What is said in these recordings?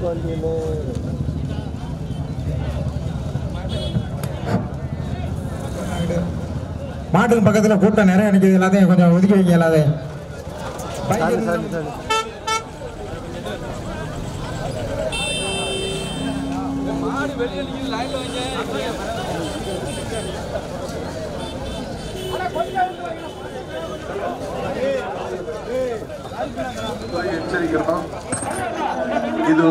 மாட்டுக்கு பக்கத்துல கூட்டம் நிறைய நிக்குது எல்லாத்தையும் கொஞ்சம் ஒதுக்கி வைங்க எல்லாத்தையும் பைக் இருந்தா- எச்சரிக்கிறோம் இது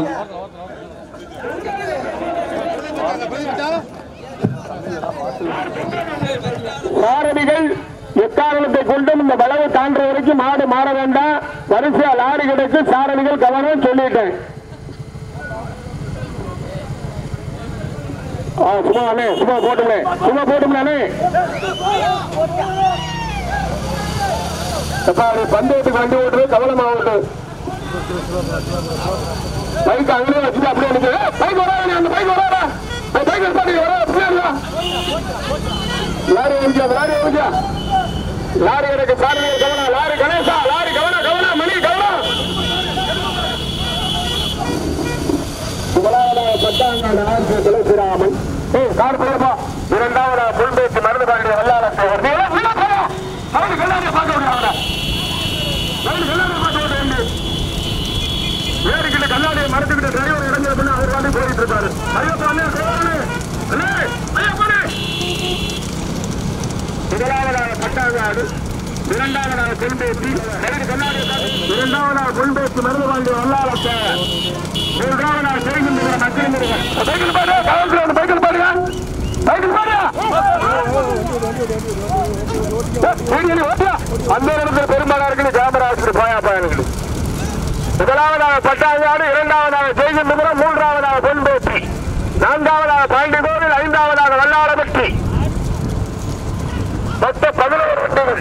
சாரதிகள் எக்காரணத்தை கொண்டும் இந்த வளவை தாண்டுற வரைக்கும் மாடு மாற வேண்டாம் வரிசையா லாரி கிடைக்கு சாரதிகள் கவனம் சொல்லிட்டேன் ஆ, சும்மா அண்ணே சும்மா போட்டுமே சும்மா போட்டுமே பந்தயத்துக்கு வண்டி ஓட்டுறது கவனமா ஓட்டு பைக் அங்கே வச்சுட்டு அப்படியே நிற்க பைக் வராது அந்த பைக் வராதா பைக் எடுத்தாடி வர அப்படியே இல்ல. லாரி ஓடிச்சா லாரி ஓடிச்சா லாரி எனக்கு சாரதி கவனம் லாரி கணேசா லாரி கவனம் கவனம் மணி கவனம் முதலாவதாக பத்தாங்காடு ஆர்சி துளசிராமன் ஏய் கார் போயப்பா இரண்டாவதாக புல்பேச்சு மருந்து பாண்டிய வல்லாளர் சேவர் நீ எல்லாம் உள்ள போயா அவனுக்கு எல்லாரையும் பார்க்க முடியாது அவனுக்கு எல்லாரையும் பார்க்க முடியாது வேறுகிட்ட கண்ணாடியை மறைச்சுக்கிட்ட டிரைவர் இறங்கிய பின்ன அவர் வாட்டி போயிட்டு இருக்காரு ஐயப்பா அண்ணே சேவரனே அண்ணே ஐயப்பனே முதலாவதாக பட்டாங்காடு இரண்டாவதாக கொள்பேசி நெருங்கி கண்ணாடி இரண்டாவதாக கொள்பேசி மருந்து வாங்கிய வல்லாள சேவர் மூன்றாவதாக செய்கின்ற மக்கள் முருகன் பைக்கில் பாரு கவர்மெண்ட் பைக்கில் பாருங்க பைக்கில் பாரு அந்த இடத்துல பெரும்பாலாக இருக்குது கேமரா வச்சுட்டு போயா பயணிகள் முதலாவதாக பட்டாங்காடு இரண்டாவதாக ஜெய்கந்தபுரம் மூன்றாவதாக பொன்பேட்டி நான்காவதாக பாண்டி கோவில் ஐந்தாவதாக வல்லாரப்பட்டி மொத்த பதினோரு வண்டிகள்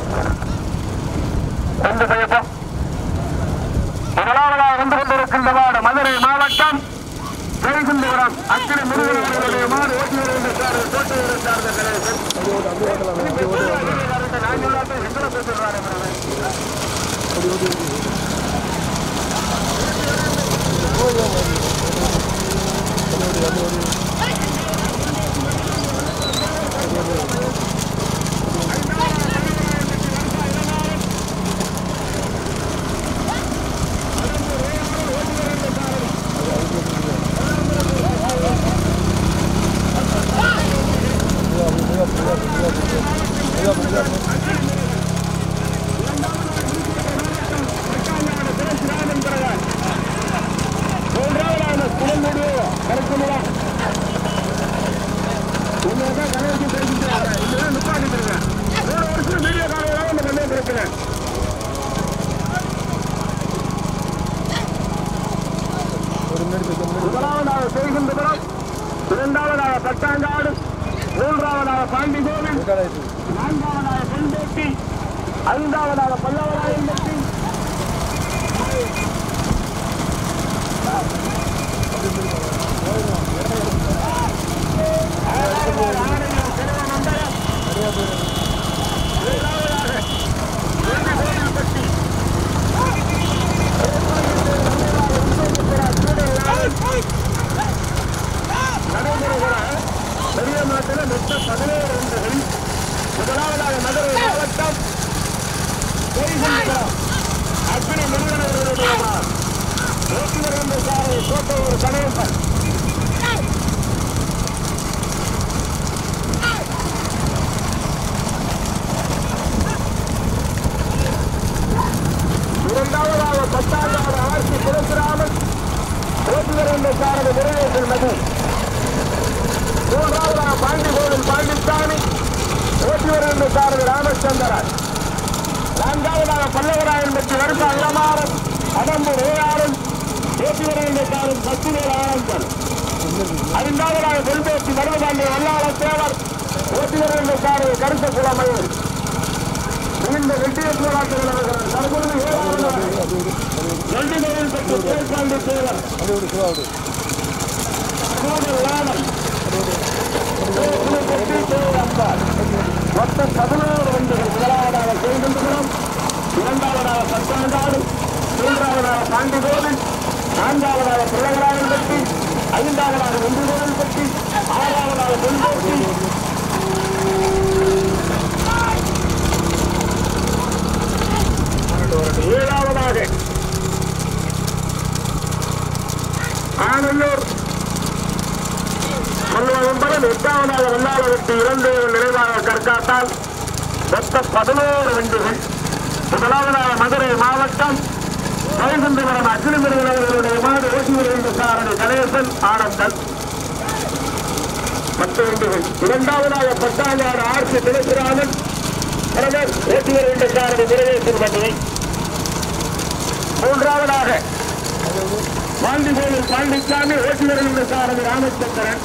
ரெண்டு செய்யப்பா முதலாவதாக வந்து கொண்டிருக்கின்ற மாடு மதுரை மாவட்டம் ஜெய்கந்தபுரம் அக்கினி முருகன் அவர்களுடைய மாடு ஓட்டி வருகின்ற சார் போட்டு வருகிற சார்ந்த கணேசன் நாங்கள் எல்லாத்தையும் எங்களை பேசுகிறாரு முதலாவதாக செய்கின்றபுரம் இரண்டாவதாக பட்டாங்காடு மூன்றாவதாக பாண்டி கோவில் நான்காவதாக பொன்பேட்டி ஐந்தாவதாக பல்லவராயம்பட்டி நடைபெறுகிற பெரிய மாட்டில் மொத்தம் பதினேழு ரன்கள் முதலாவதாக மதுரை மாவட்டம் ஜெய்சங்கரம் அக்னி முருகனவர்களுடைய மார். நூற்றி இரண்டு சாரை கோட்டூர் கணேசன் இரண்டாவதாக பத்தாவதாக ஆர்சி துளசிராமன் நூற்றி இரண்டு சாரதி முருகேசன் மதி மூன்றாவதாக பாண்டி கோவில் பாண்டிச்சாமி நூற்றி இரண்டு சாரதி ராமச்சந்திரன் நான்காவதாக பல்லவராயன் பற்றி வருஷ இளமாறன் அடம்பு ஏஆரன் நூற்றி இரண்டு சாரதி பத்திரிகை ஆனந்தன் ஐந்தாவதாக கொள்பேசி மருதபாண்டிய வல்லாள தேவர் நூற்றி இரண்டு சாரதி கருத்த குளமையில் இந்த வெற்றிய போராட்டங்கள் அவர்கள் தற்பொழுது ஏழாவது ரெண்டு கோவில் பெற்ற தேர்ப்பாண்டி தேவர் சோழர் லாடன் மொத்தம் பதினோரு வண்டிகள் முதலாவதாக செய்கின்றோம் இரண்டாவதாக சத்தாங்காடு மூன்றாவதாக பாண்டி கோவில் நான்காவதாக பிள்ளைகளாய் ஐந்தாவதாக ஒன்று கோவில் பற்றி ஆறாவதாக பொன்போட்டி ஏழாவதாக ஆனந்தூர் மல்லுவம்பரம் எட்டாவதாக வெள்ளாளருக்கு இரண்டு நிறைவாக கற்காட்டால் மொத்த பதினோரு வெண்டுகள் முதலாவதாக மதுரை மாவட்டம் வைகுந்தபுரம் அக்னிமிருகன் அவர்களுடைய மாடு ஓட்டி வருகின்ற சாரணி கணேசன் ஆனந்தன் பத்து வெண்டுகள் இரண்டாவதாக பத்தாங்காடு ஆர்சி துளசிராமன் பிரதர் ஓட்டி வருகின்ற சாரணி முருகேசன் மதுரை மூன்றாவதாக பாண்டிகோவில் பாண்டிச்சாமி ஓட்டி வருகின்ற சாரணி ராமச்சந்திரன்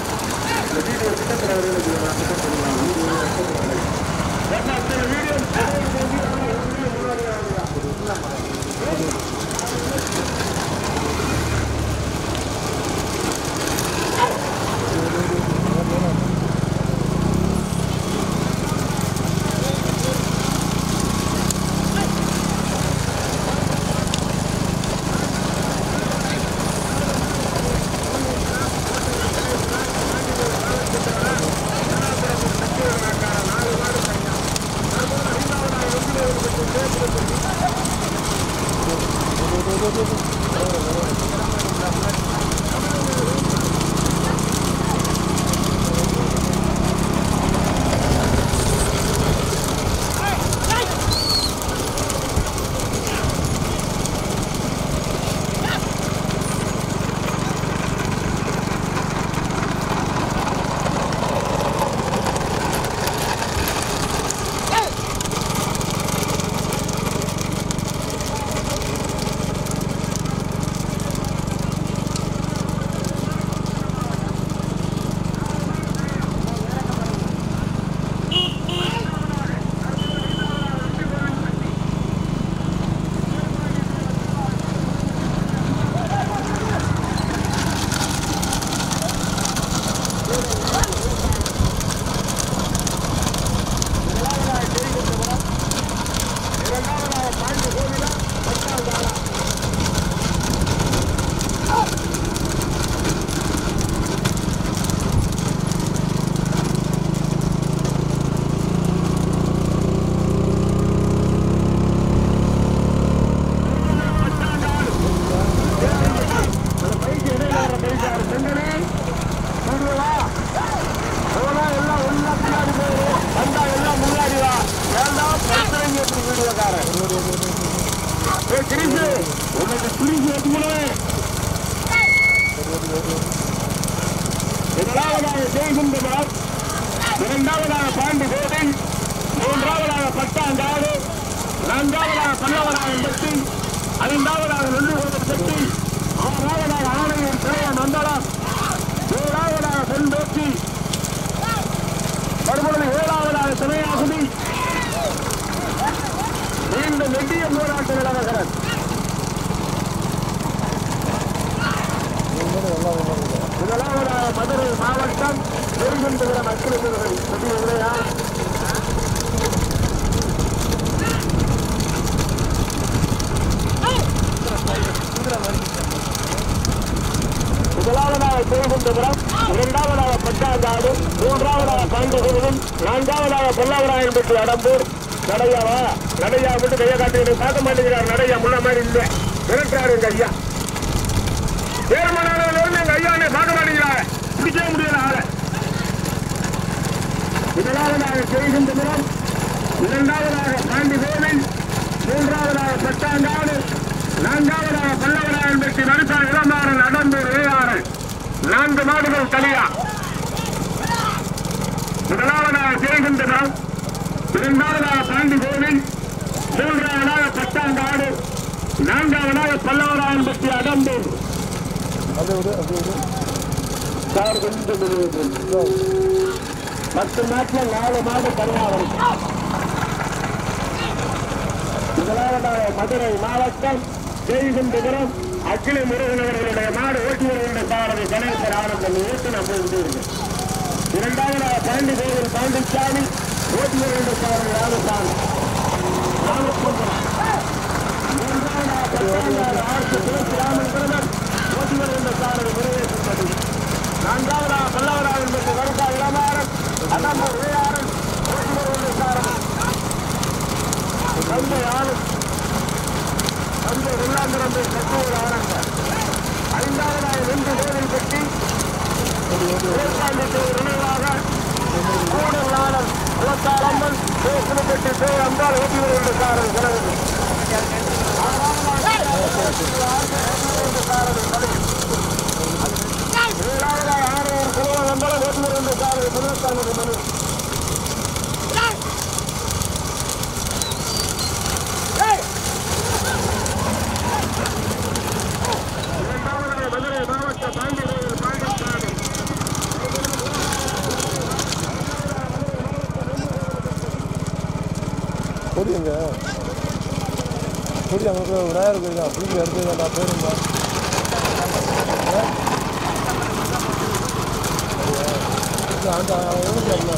முதலாவதாக ஜெயகுந்தபுரம் இரண்டாவதாக பாண்டி கோவில் மூன்றாவதாக பட்டாங்காடு நான்காவதாக பல்லவராயன் பட்டி ஐந்தாவதாக நெல்லுகோவில் பட்டி ஆறாவதாக ஆணையம் சிறைய மண்டலம் ஏழாவதாக செந்தோச்சி மறுபொழுது ஏழாவதாக சிறையாகுதி மீண்டும் நெட்டிய போராட்ட நிலவரன் முதலாவதாக மதுரை மாவட்டம் பெருங்குன்றுகிற மக்களுக்கு சுற்றி இல்லையா முதலாவதாக பெருங்குன்றுபுரம் இரண்டாவதாக பட்டாங்காடு மூன்றாவதாக பாண்டிகுருவம் நான்காவதாக பொல்லாவராயன் பெற்று அடம்பூர் நடையாவா நடையா மட்டும் கையை காட்டி பார்க்க மாட்டேங்கிறார் நடையா முன்ன மாதிரி இல்லை மிரட்டாரு எங்க ஐயா ஏழுமலையில இருந்து எங்க ஐயா என்னை பார்க்க மாட்டேங்கிறாங்க பிடிக்கவே முடியல ஆளை முதலாவதாக செய்கின்றபுரம் இரண்டாவதாக பாண்டி கோவில் மூன்றாவதாக பட்டாங்காடு நான்காவதாக பல்லவராயன் பெட்டி நடுத்தா இளமாறன் அடம்பூர் ஏஆரன் நான்கு மாடுகள் தனியா முதலாவதாக செய்கின்றபுரம் இரண்டாவதாக பாண்டி கோவில் மூன்றாவதாக பட்டாங்காடு நான்காவதாக பல்லவராயன் பெட்டி அடம்பூர் சார் கொஞ்சம் மெதுவாக. பத்து நாட்டில் நாலு மாடு கருணாவரம் முதலாவதாக மதுரை மாவட்டம் ஜெய்குண்டபுரம் அகில முருகன் அவர்களுடைய மாடு ஓட்டி வருகின்ற சாரதி கணேசர் ஆனந்தம் ஊட்டு நம்ம இருக்கு இரண்டாவதாக பாண்டி கோவில் பாண்டிச்சாமி ஓட்டி வருகின்ற சாரதி ராமசாமி ராமச்சந்திரன் மூன்றாவதாக பத்தாவதாக ஆர்சி துளசி ராமன் பிரதர் ஓட்டி வருகின்ற சாரதி முருகேசன் நான்காவதா பல்லவராக என்பது வருகா இளமாறன் அண்ணம்பூர் ஏஆரன் ஓட்டுநர் சாரன் தந்தை ஆளும் தந்தை உள்ளாந்திரம்பை கட்டுவர் ஆரங்க ஐந்தாவதாய் ரெண்டு கோவில் கட்டி ஏற்பாண்டித்தேவர் நினைவாக கூடல் நாடல் குளத்தாளம்மன் பேசுபட்டு சே அம்பாள் ஓட்டுநர் என்று சாரன் கிடந்தது ஏழாவதாய் ஆணையர் குலவன் அம்பலம் ஓட்டுநர் என்று சாரன் முதற்கான மனு இரண்டாவதாக மதுரை மாவட்ட பாண்டியர்கள் பாண்டியசாமி கொடி எங்க கொடி அங்கே போய் விநாயகர் கோயில் தான் பிடிக்க எடுத்து நான் போயிருந்தா அந்த எவ்வளோ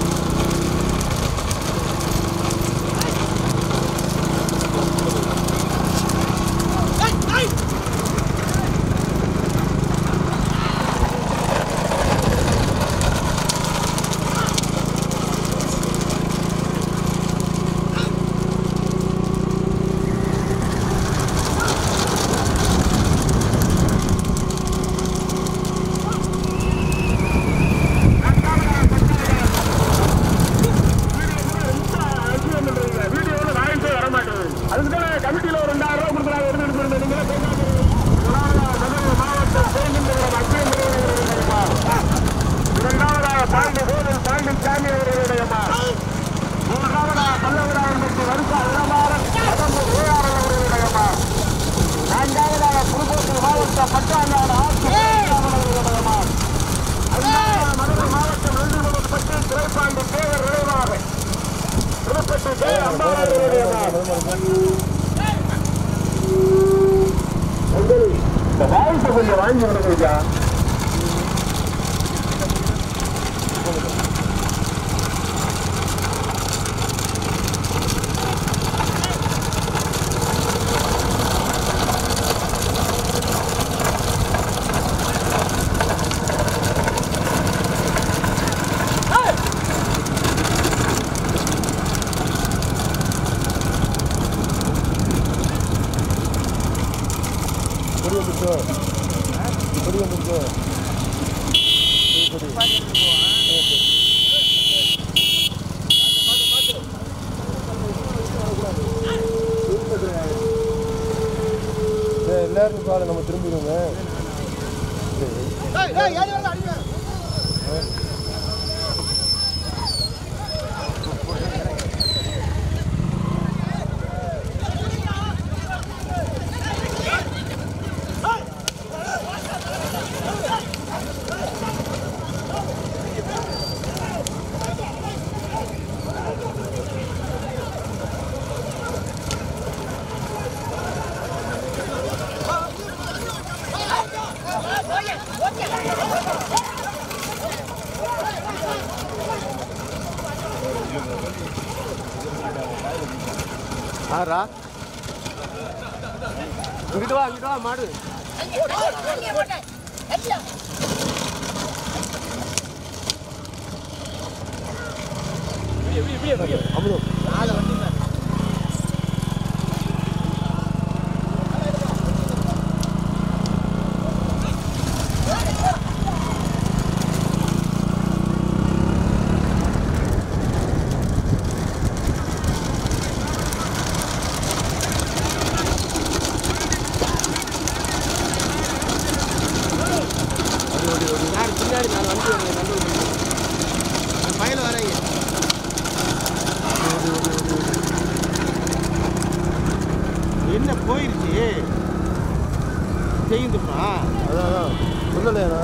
வீடியோவில் வாங்கிட்டு வர மாட்டேங்குது அதுக்கு கமிட்டியில் ஒரு ரெண்டாயிரம் ரூபா கொடுக்குறாங்க எடுத்துட்டு போயிருந்தேன் நீங்களே பேசாதீங்க. மதுரை மாவட்டம் தேங்கின்ற மத்திய நிறுவனங்களுடையமா இரண்டாவதாக பாண்டி கோவில் பாண்டி சாமி அவர்களுடையமா மூன்றாவதாக பல்லவராயன் பற்றி வருஷா இளமாறன் கடம்பூர் ஏஆரன் அவர்களுடையமா நான்காவதாக புதுக்கோட்டை மாவட்ட பட்டாங்காடு ஆட்சி அவர்களுடையமா ஐந்தாவது மதுரை மாவட்டம் வெள்ளிமுகப்பட்டு திரைப்பாண்டி தேவர் நினைவாக புதுப்பட்டு ஜெய அம்பாளுடையமா இந்த வாய்ப்பை கொஞ்சம் வாங்கி விடுங்க கொடி வந்துச்சோ கொடி வந்துச்சோ கொடி சரி, எல்லாரும் பாரு நம்ம திரும்பிடுவோங்க ஆறா இங்கிட்டு வா இங்கிட்டு வா மாடு அவ்வளோ பின்னாடி நான் வந்து பையன் வரேங்க என்ன போயிருச்சு செய்யுதுப்பா அதான் சொல்லலையாண்ணா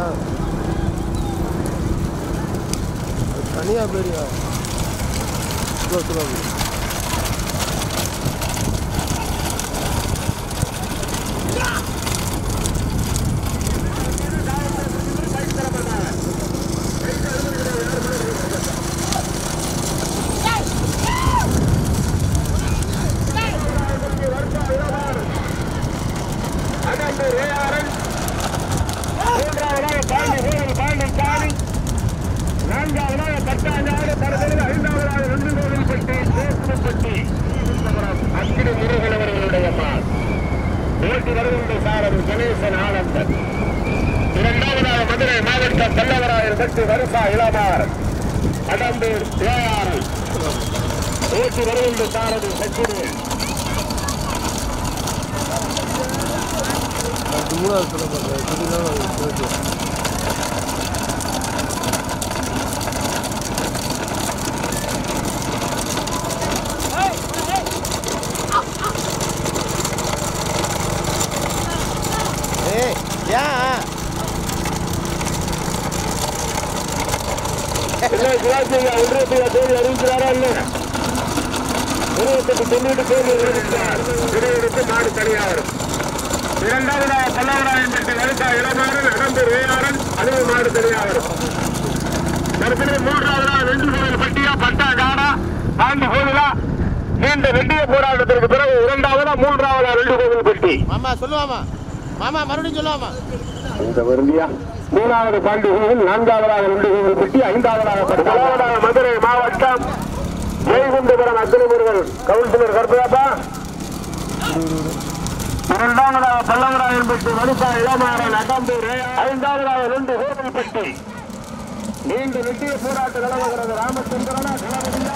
தனியாக போயிடுயா சொல்லுவாங்க அடம்பு ஏஆரன் மூன்றாவதாக பாண்டி வீரர் பாண்டி சாமி நான்காவதாக பத்தாஞ்சாடு தரத்தில் ஐந்தாவதாக ரெண்டு கோவில் பட்டி சேத்துப்பட்டி அக்கினி முருகன் அவர்களுடைய மால் ஓட்டி வருகின்ற சாரதி கணேசன் ஆனந்தன் இரண்டாவதாக மதுரை மாவட்டம் பல்லவராயர் பட்டி வருசா இளமார் கடம்பூர் ஏஆர் ஓட்டி வருகின்ற சாரதி சச்சினி அது மூணாவது சொல்ல மாட்டேன் புதினா போயிட்டு ஏய் ஏன் இல்லை சிவாஜி ஒன்றியத்தில் தேதி அறிவிக்கிறாரா இல்லையா இருபத்தெட்டு தொண்ணூறு பேர் இருக்கிறார் இடையெடுத்து மாடு தனியாரும் இரண்டாவதாக பல்லவராயன் பெற்ற வரிசா இளமாறன் அனந்தூர் வேயாரன் அதுவும் மாடு தனியாரும் தற்போது மூன்றாவதாக வென்று கோவில் பட்டியா பட்டா காடா பாண்டி கோவிலா நீண்ட வெண்டிய போராட்டத்திற்கு பிறகு இரண்டாவதா மூன்றாவதா ரெண்டு கோவில் பட்டி மாமா சொல்லு மாமா மாமா மறுபடியும் சொல்லு மாமா இந்த வருந்தியா மூணாவது பாண்டி கோவில் நான்காவதாக ரெண்டு கோவில் பட்டி ஐந்தாவதாக பத்தாவதாக மதுரை மாவட்டம் ஜெயகுண்டபுரம் அக்னி முருகன் கவுன்சிலர் கருப்பதாப்பா இரண்டாவதாக பல்லவராயன் பட்டி மனுஷா இளமாறன் அகம்பூர் ஐந்தாவதாக ரெண்டு கோவில் பட்டி நீண்ட வெட்டிய போராட்ட நிலவுகிறது ராமச்சந்திரனா கணபதியா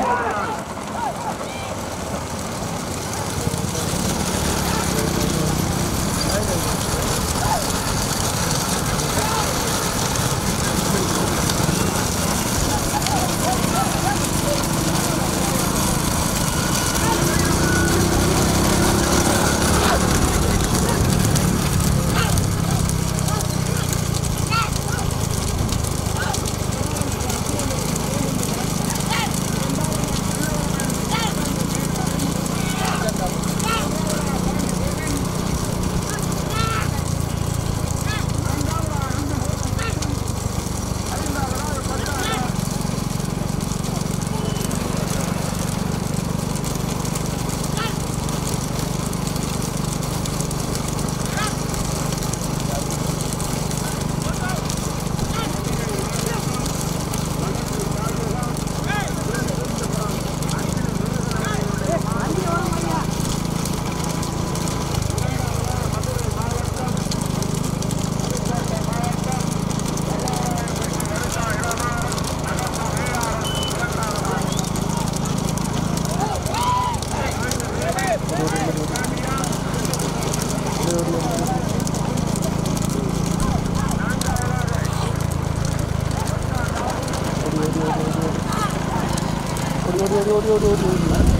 ஓடி ஓடி ஓடி ஓடி ஓடி ஓடி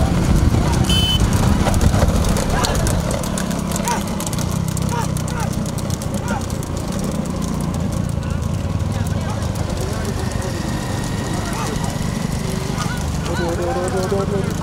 ஓடி ஓடி ஓடி ஓடி ஓடி ஓடி ஓடி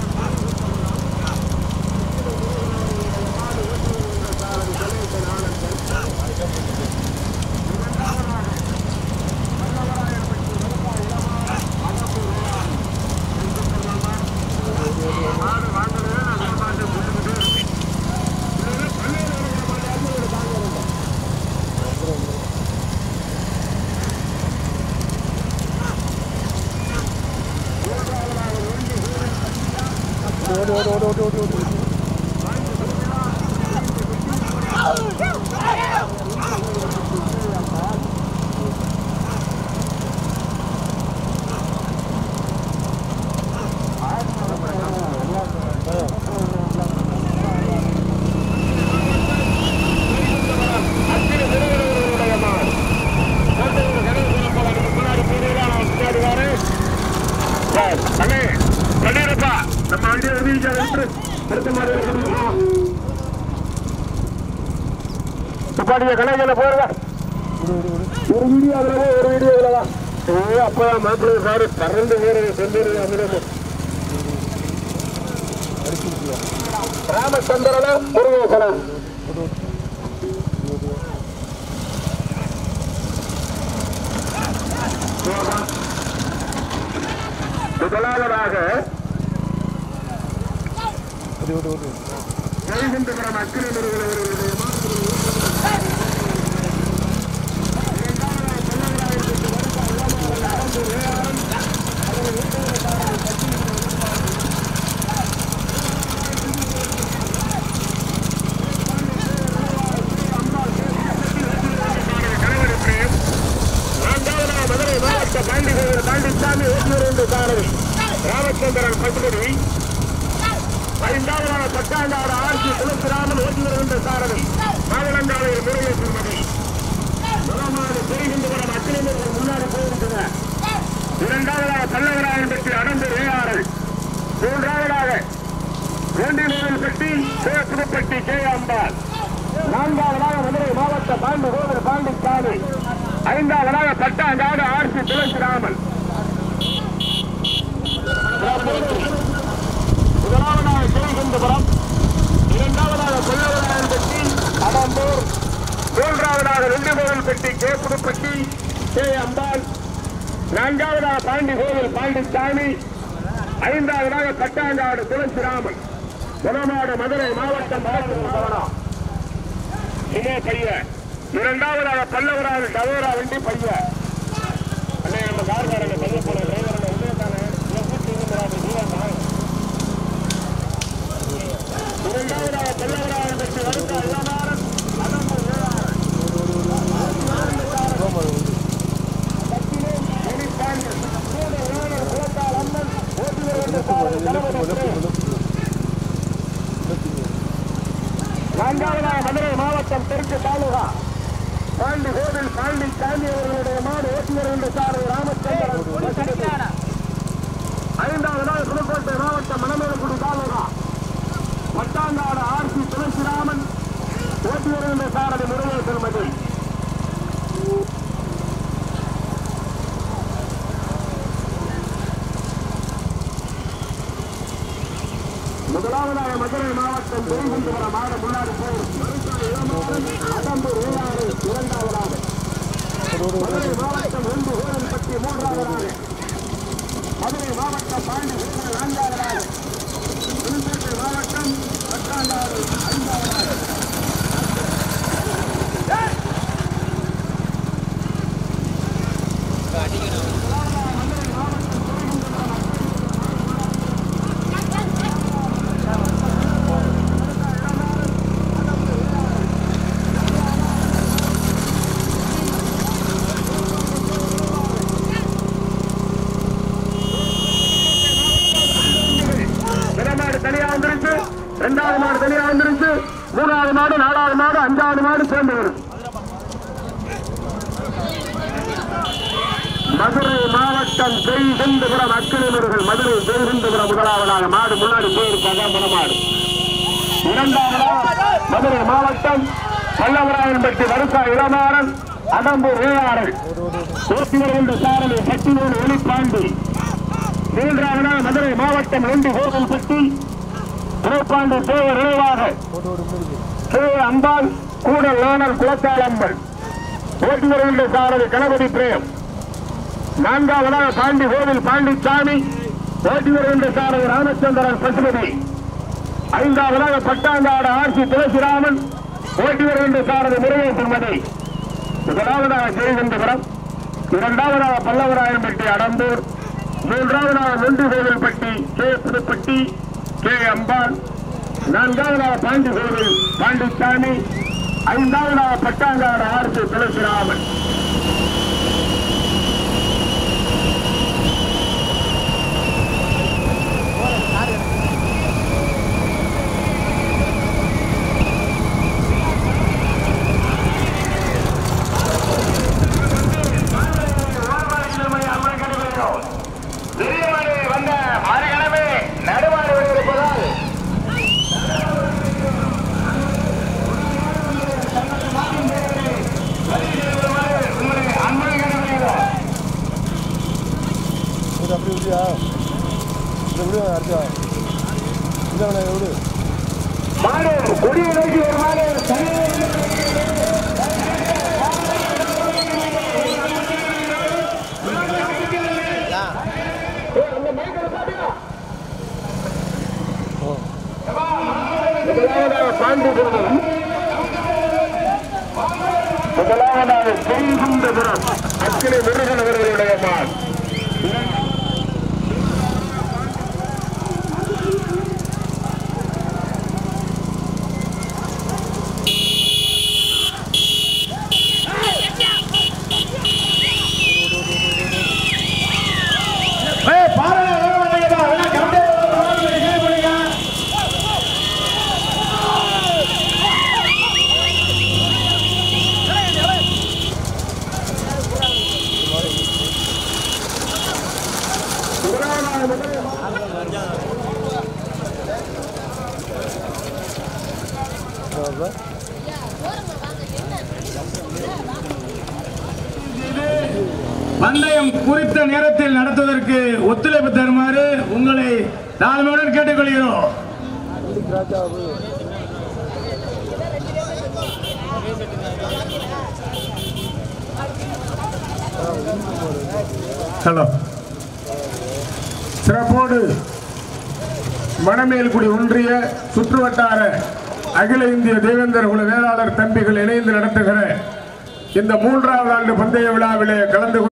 ஓடி ஓடி ஓடி ஓடி ஓடி ஓடி அண்ணே பண்ணிருப்பா நம்ம வண்டி அறிவிக்காது அடுத்த மாதிரி துப்பாட்டிய கணக்கில் போறதா ஒரு வீடியோ அதுல ஒரு வீடியோ இதுலதான் ஓ அப்பதான் மாப்பிள்ளை சாரு பறந்து போறது செந்துருது அமிர்தம் ராமச்சந்திரனா முருகேசனா முதலாவதாக ஓடி ஓடி ஓடி ஜெயகுண்டபுரம் அக்கிரி முருகன் அவர்களுடைய ராமச்சந்திரன் பசுபதி ஐந்தாவதான பத்தாண்டாவது ஆர்சி துளசிராமன் ஓட்டி வருகின்ற சாரதி மாவளங்காலையில் முருகன் திருமதி முதலாவது பெருகின்றவரம் அக்கிரமர்கள் முன்னாடி போயிருக்கின்றன இரண்டாவதாக பல்லவராயன் பெற்று அடர்ந்து வேளாறு மூன்றாவதாக வேண்டியநூரில் பெட்டி கே புதுப்பட்டி கே அம்பாள் நான்காவதாக மதுரை மாவட்ட பாண்டு கோவில் பாண்டிச்சாமி ஐந்தாவதாக பட்டாங்காடு ஆர்சி துளசிராமன் முதலாவதாக சிவகந்தபுரம் இரண்டாவதாக கொல்லவராயன் பெட்டி அடம்பூர் மூன்றாவதாக ரெண்டுகோவில் பெட்டி கே புதுப்பட்டி கே அம்பாள் நான்காவதாக பாண்டி கோவில் பாண்டிச்சாமி ஐந்தாவதாக கட்டாங்காடு துளசிராமன் குணமாடு மதுரை மாவட்டம் கவனம் இதே பைய இரண்டாவதாக பல்லவராக டவோரா வண்டி பைய அண்ணே நம்ம கார்காரங்க பைய போன டிரைவர் உள்ளே தானே இரண்டாவதாக பல்லவராக பெற்று வருத்த இளமாறன் அதம்பு வேளாளர் நான்காவதாக மதுரை மாவட்டம் தெற்கு தாலுகா பாண்டி கோவில் பாண்டி சாமி அவர்களுடைய மாடு ஓட்டி வருகின்ற சார் ராமச்சந்திரன் ஐந்தாவதாக புதுக்கோட்டை மாவட்டம் மணமேலக்குடி தாலுகா வட்டாங்காடு ஆர்சி துளசிராமன் ஓட்டி வருகின்ற சாரதி முருகன் திருமதி முதலாவதாக மதுரை மாவட்டம் திருவனந்தபுரம் மாவட்ட முன்னாடி போர் அடம்பூர் வேளாறு இரண்டாவதாக மதுரை மாவட்டம் ஒன்று கோவில்பட்டி மூன்றாவதாக மதுரை மாவட்டம் பாண்டி வேலூர் நான்காவதாக புதுக்கோட்டை மாவட்டம் பத்தாண்டாறு ஐந்தாவதாக முதல் மாடு தனியா வந்துருச்சு இரண்டாவது மாடு தனியா வந்துருச்சு மூணாவது மாடு நாலாவது மாடு அஞ்சாவது மாடு சேர்ந்து வரும் மதுரை மாவட்டம் ஜெய்ஹிந்துபுரம் அக்கினிமர்கள் மதுரை ஜெய்ஹிந்துபுரம் முதலாவதாக மாடு முன்னாடி போயிருக்காங்க மணமாடு இரண்டாவதாக மதுரை மாவட்டம் பல்லவராயன்பட்டி வருசா இளமாறன் அடம்பூர் வேளாளர் ஓட்டி வருகின்ற சாரதி சட்டினூர் ஒளிப்பாண்டி மூன்றாவதாக மதுரை மாவட்டம் ரெண்டு கோவில்பட்டி திருப்பாண்டி தேவர் நினைவாக கே அம்பாள் கூடல் நாணல் குளத்தாளம்பல் ஓட்டி வருகின்ற சாரதி கணபதி பிரேம் நான்காவதாக பாண்டி கோவில் பாண்டிச்சாமி ஓட்டி வருகின்ற சாரதி ராமச்சந்திரன் பசுபதி ஐந்தாவதாக பட்டாங்காடு ஆர்சி துளசிராமன் ஓட்டி வருகின்ற சாரதி முருகன் திருமதி முதலாவதாக ஜெயகந்தபுரம் இரண்டாவதாக பல்லவராயன்பட்டி அடம்பூர் மூன்றாவதாக நொண்டி கோவில்பட்டி கே புதுப்பட்டி கே அம்பாள் நான்காவதாக பாண்டி கோவில் பாண்டிச்சாமி ஐந்தாவதாக பட்டாங்காடு ஆர்சி துளசிராமன் வந்த மறுகணமே நடுவாடு இருப்பதால் இது அப்படி விடியா இந்த விடு அடுத்தா இல்லை விடு மாடு கொடியை நோக்கி ஒரு மாடு முதலாவதாக பாண்டிபுரம் முதலாவதாக செய்குந்தபுரம் அக்கினி முருகன் அவர்களுடைய மான் ஏய் பாருங்க வேக மாட்டேங்கப்பா வேணா பந்தயம் குறித்த நேரத்தில் நடத்துவதற்கு ஒத்துழைப்பு தருமாறு உங்களை தாழ்மையுடன் கேட்டுக்கொள்கிறோம் ஹலோ சிறப்போடு மணமேல்குடி ஒன்றிய சுற்றுவட்டார அகில இந்திய தேவேந்திர குல வேளாளர் தம்பிகள் இணைந்து நடத்துகிற இந்த மூன்றாவது ஆண்டு பந்தய விழாவிலே கலந்து கொண்டு